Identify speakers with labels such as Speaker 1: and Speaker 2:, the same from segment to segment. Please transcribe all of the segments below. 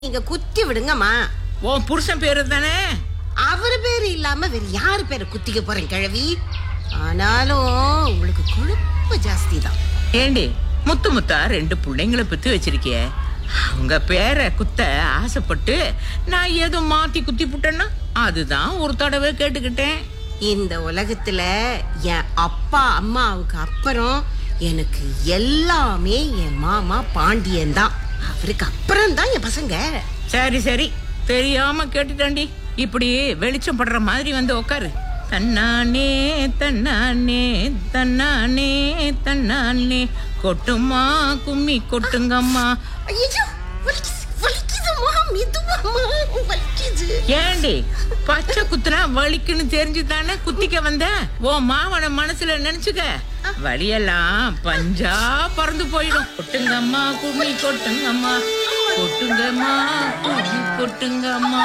Speaker 1: நீங்க குத்தி விடுங்கம்மா
Speaker 2: உன் புருஷன் பேரு தானே
Speaker 1: அவர் பேரு இல்லாம வேற யார் பேரை குத்திக்க போறேன் கிழவி ஆனாலும் உங்களுக்கு கொழுப்பு ஜாஸ்தி தான்
Speaker 2: ஏண்டி முத்து முத்தா ரெண்டு பிள்ளைங்களை பெத்து வச்சிருக்கிய அவங்க பேரை குத்த ஆசைப்பட்டு நான் ஏதோ மாத்தி குத்தி புட்டேன்னா அதுதான் ஒரு தடவை கேட்டுக்கிட்டேன்
Speaker 1: இந்த உலகத்துல என் அப்பா அம்மாவுக்கு அப்புறம் எனக்கு எல்லாமே என் மாமா பாண்டியன் தான் அவருக்கு அப்புறம் தான் என் பசங்க
Speaker 2: சரி சரி தெரியாம கேட்டுட்டாண்டி இப்படி வெளிச்சம் படுற மாதிரி வந்து உக்காரு தன்னானே தன்னானே தன்னானே தன்னானே கொட்டுமா கும்மி கொட்டுங்கம்மா
Speaker 1: ஐயோ வலிக்குது வலிக்குதுமா மெதுவாமா வலிக்குது
Speaker 2: ஏண்டி பச்சை குத்துனா வலிக்குன்னு தெரிஞ்சு தானே குத்திக்க வந்த ஓ மாவன மனசுல நினைச்சுக்க வலியெல்லாம் பஞ்சா பறந்து போயிடும் கொட்டுங்கம்மா கும்மி கொட்டுங்கம்மா கொட்டுங்கம்மா கும்மி கொட்டுங்கம்மா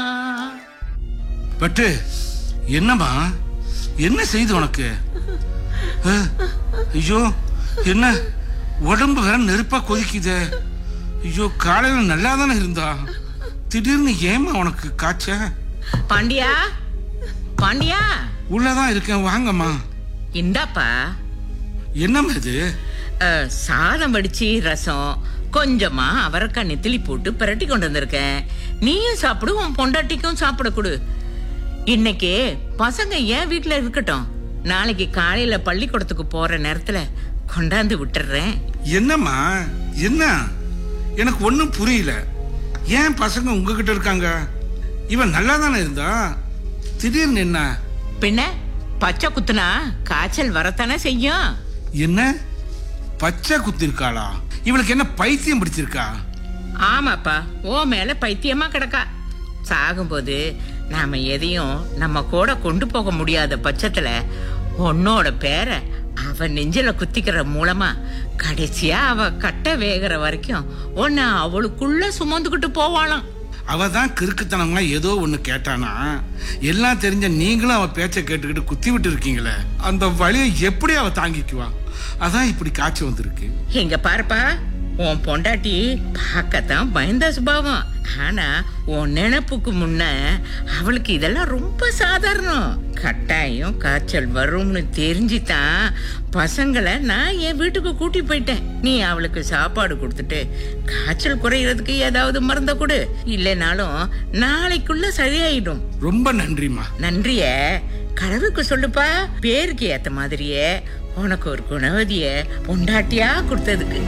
Speaker 3: பட்டு என்னம்மா என்ன செய்து உனக்கு அஹ், ஐயோ என்ன உடம்பு வேற நெருப்பா கொதிக்குதே ஐயோ காலையில நல்லா தானே இருந்தா திடீர்னு ஏமா உனக்கு காய்ச்ச
Speaker 2: பாண்டியா பாண்டியா
Speaker 3: உள்ளதான் இருக்கேன் வாங்கம்மா
Speaker 2: இந்தாப்பா
Speaker 3: என்னம்மா இது
Speaker 2: அஹ், சாதம் வடிச்சு ரசம் கொஞ்சமா அவரைக்காய் நெத்திலி போட்டு பிரட்டி கொண்டு வந்திருக்கேன் நீயும் சாப்பிடு உன் பொண்டாட்டிக்கும் சாப்பிட கொடு இன்னைக்கு பசங்க ஏன் வீட்ல இருக்கட்டும் நாளைக்கு காலையில பள்ளிக்கூடத்துக்கு போற நேரத்துல கொண்டாந்து விட்டுறேன்
Speaker 3: என்னம்மா என்ன எனக்கு ஒன்றும் புரியல ஏன் பசங்க உங்ககிட்ட இருக்காங்க இவன் நல்லா தானே இருந்தா திடீர்னு என்ன
Speaker 2: பின்ன பச்சை குத்துனா காய்ச்சல் வரத்தானே செய்யும்
Speaker 3: என்ன பச்சை குத்திருக்காளா இவளுக்கு என்ன பைத்தியம் பிடிச்சிருக்கா
Speaker 2: ஆமாப்பா ஓ மேல பைத்தியமா கிடக்கா சாகும்போது நாம எதையும் நம்ம கூட கொண்டு போக முடியாத பட்சத்துல உன்னோட பேரை அவ நெஞ்சில குத்திக்கிற மூலமா கடைசியா அவ கட்ட வேகிற வரைக்கும் உன்னை அவளுக்குள்ள சுமந்துக்கிட்டு போவாளாம்
Speaker 3: அவ தான் கிறுக்குத்தனமா ஏதோ ஒண்ணு கேட்டானா எல்லாம் தெரிஞ்ச நீங்களும் அவ பேச்ச கேட்டுக்கிட்டு குத்தி விட்டு இருக்கீங்களே அந்த வழியை எப்படி அவ தாங்கிக்குவா அதான் இப்படி காய்ச்சி வந்திருக்கு
Speaker 2: இங்க பாருப்பா உன் பொண்டாட்டி பார்க்கத்தான் பயந்த சுபாவம் ஆனா உன் நினைப்புக்கு முன்ன அவளுக்கு இதெல்லாம் ரொம்ப சாதாரணம் கட்டாயம் காய்ச்சல் வரும்னு தெரிஞ்சுதான் பசங்களை நான் என் வீட்டுக்கு கூட்டி போயிட்டேன் நீ அவளுக்கு சாப்பாடு கொடுத்துட்டு காய்ச்சல் குறையிறதுக்கு ஏதாவது மருந்த கொடு இல்லைனாலும் நாளைக்குள்ள சரியாயிடும்
Speaker 3: ரொம்ப நன்றிம்மா
Speaker 2: நன்றிய கடவுளுக்கு சொல்லுப்பா பேருக்கு ஏத்த மாதிரியே உனக்கு ஒரு குணவதிய பொண்டாட்டியா கொடுத்ததுக்கு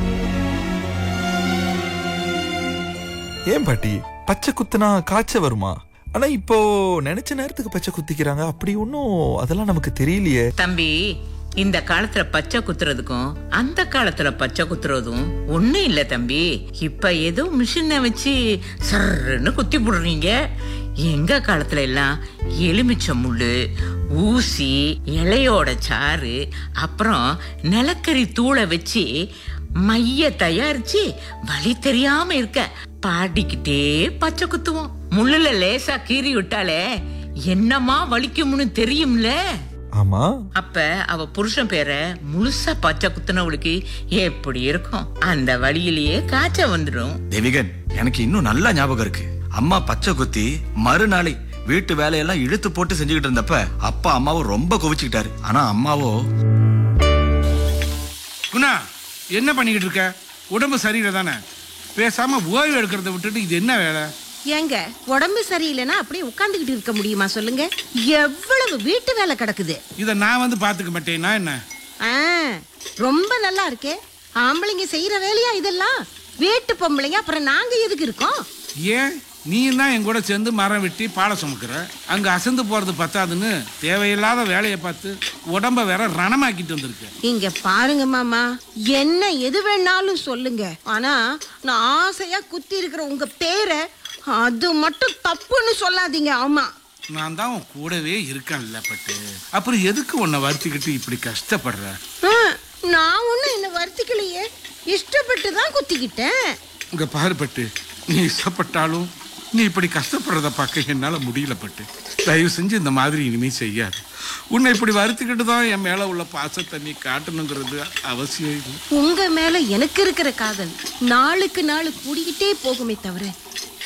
Speaker 4: ஏன் பாட்டி பச்சை குத்துனா காய்ச்சல் வருமா ஆனா இப்போ நினைச்ச நேரத்துக்கு பச்சை குத்திக்கிறாங்க அப்படி ஒன்றும் அதெல்லாம் நமக்கு தெரியலையே
Speaker 2: தம்பி இந்த காலத்துல பச்சை குத்துறதுக்கும் அந்த காலத்துல பச்சை குத்துறதும் ஒண்ணும் இல்ல தம்பி இப்ப ஏதோ மிஷினை வச்சு சர்ன்னு குத்தி போடுறீங்க எங்க காலத்துல எல்லாம் எலுமிச்சை முள்ளு ஊசி இலையோட சாறு அப்புறம் நிலக்கரி தூளை வச்சு மைய தயாரிச்சு வழி தெரியாம இருக்க பாடிக்கிட்டே பச்சை குத்துவோம் முள்ளுல லேசா கீறி விட்டாலே என்னமா வலிக்கும்னு தெரியும்ல
Speaker 4: ஆமா
Speaker 2: அப்ப அவ புருஷன் பேரை முழுசா பச்சை குத்துனவளுக்கு எப்படி இருக்கும் அந்த வழியிலேயே காய்ச்சல் வந்துடும்
Speaker 5: தேவிகன் எனக்கு இன்னும் நல்லா ஞாபகம் இருக்கு அம்மா பச்சை குத்தி மறுநாளை வீட்டு வேலையெல்லாம் இழுத்து போட்டு செஞ்சுக்கிட்டு இருந்தப்ப அப்பா அம்மாவும் ரொம்ப குவிச்சுக்கிட்டாரு ஆனா அம்மாவோ
Speaker 3: குணா என்ன பண்ணிக்கிட்டு இருக்க உடம்பு சரியில்லை தானே பேசாம ஓய்வு எடுக்கிறத விட்டுட்டு இது என்ன வேலை
Speaker 1: ஏங்க உடம்பு சரியில்லைன்னா அப்படியே உட்காந்துக்கிட்டு இருக்க முடியுமா சொல்லுங்க எவ்வளவு வீட்டு வேலை கிடக்குது
Speaker 3: இதை நான் வந்து பார்த்துக்க மாட்டேன்னா என்ன
Speaker 1: ஆ ரொம்ப நல்லா இருக்கே ஆம்பளைங்க செய்யற வேலையா இதெல்லாம் வீட்டு பொம்பளைங்க அப்புறம் நாங்க எதுக்கு இருக்கோம்
Speaker 3: ஏன் நீ தான் என் கூட சேர்ந்து மரம் வெட்டி பாலை சுமக்கிற அங்க அசந்து போறது பத்தாதுன்னு தேவையில்லாத வேலையை பார்த்து உடம்ப வேற ரணமாக்கிட்டு வந்திருக்க
Speaker 1: இங்க பாருங்க மாமா என்ன எது வேணாலும் சொல்லுங்க ஆனா நான் ஆசையா குத்தி இருக்கிற உங்க பேரை அது மட்டும் தப்புன்னு சொல்லாதீங்க ஆமா
Speaker 3: நான் தான் உன் கூடவே இருக்கேன்ல பட்டு அப்புறம் எதுக்கு உன்னை வருத்திக்கிட்டு இப்படி கஷ்டப்படுற
Speaker 1: ஆ, நான் ஒண்ணும் என்ன வருத்திக்கலையே இஷ்டப்பட்டு தான் குத்திக்கிட்டேன்
Speaker 3: இங்க பாரு பட்டு நீ இஷ்டப்பட்டாலும் நீ இப்படி கஷ்டப்படுறத பார்க்க என்னால முடியல பட்டு தயவு செஞ்சு இந்த மாதிரி இனிமே செய்யாது உன்னை இப்படி வருத்திக்கிட்டு தான் என் மேல உள்ள பாசத்தை நீ காட்டணுங்கிறது அவசியம் இல்லை
Speaker 1: உங்க மேல எனக்கு இருக்கிற காதல் நாளுக்கு நாள் கூடிக்கிட்டே போகுமே தவிர